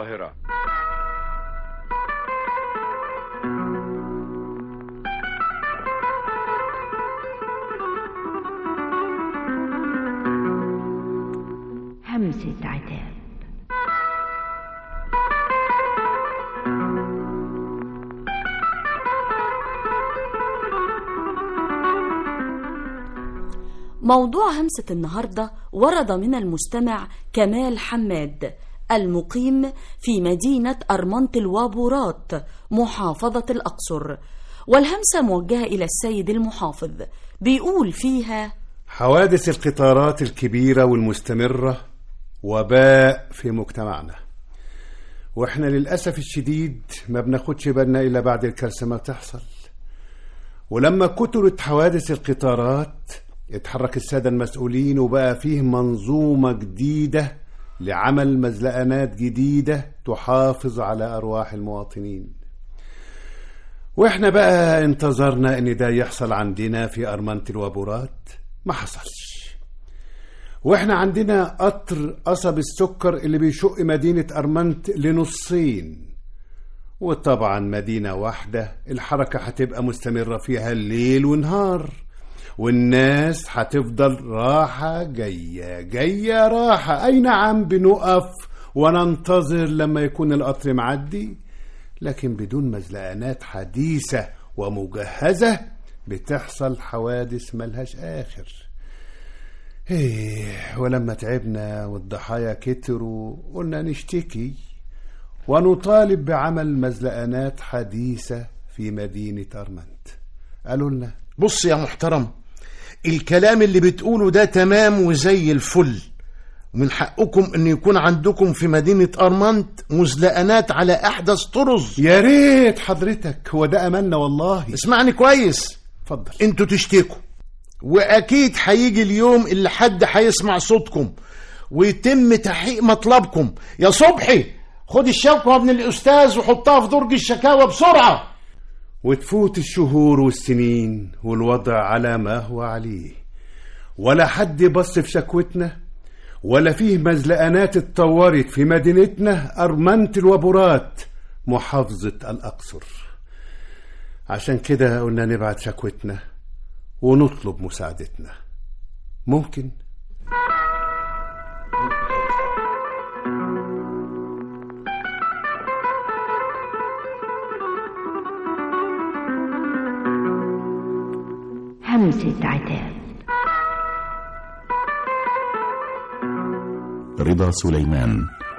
القاهرة همسة عتاب موضوع همسة النهاردة ورد من المستمع كمال حماد المقيم في مدينة أرمنت الوابورات محافظة الأقصر والهمسة موجهة إلى السيد المحافظ بيقول فيها حوادث القطارات الكبيرة والمستمرة وباء في مجتمعنا واحنا للأسف الشديد ما بناخدش بالنا إلا بعد الكارثة ما تحصل ولما كترت حوادث القطارات اتحرك السادة المسؤولين وبقى فيه منظومة جديدة لعمل مزلقانات جديدة تحافظ على أرواح المواطنين واحنا بقى انتظرنا ان ده يحصل عندنا في أرمنة الوابورات ما حصلش واحنا عندنا قطر قصب السكر اللي بيشق مدينة أرمنت لنصين وطبعا مدينة واحدة الحركة هتبقى مستمرة فيها الليل ونهار والناس هتفضل راحة جاية جاية راحة أي نعم بنقف وننتظر لما يكون القطر معدي لكن بدون مزلقانات حديثة ومجهزة بتحصل حوادث ملهاش آخر إيه ولما تعبنا والضحايا كتروا قلنا نشتكي ونطالب بعمل مزلقانات حديثة في مدينة أرمنت قالوا لنا بص يا محترم الكلام اللي بتقوله ده تمام وزي الفل من حقكم ان يكون عندكم في مدينة ارمنت مزلقانات على احدث طرز يا ريت حضرتك هو ده املنا والله اسمعني كويس اتفضل انتوا تشتكوا واكيد هيجي اليوم اللي حد هيسمع صوتكم ويتم تحقيق مطلبكم يا صبحي خد الشكوى من الاستاذ وحطها في درج الشكاوى بسرعه وتفوت الشهور والسنين والوضع على ما هو عليه ولا حد بص في شكوتنا ولا فيه مزلقانات اتطورت في مدينتنا أرمنت الوبرات محافظة الأقصر عشان كده قلنا نبعت شكوتنا ونطلب مساعدتنا ممكن همسة عتاب رضا سليمان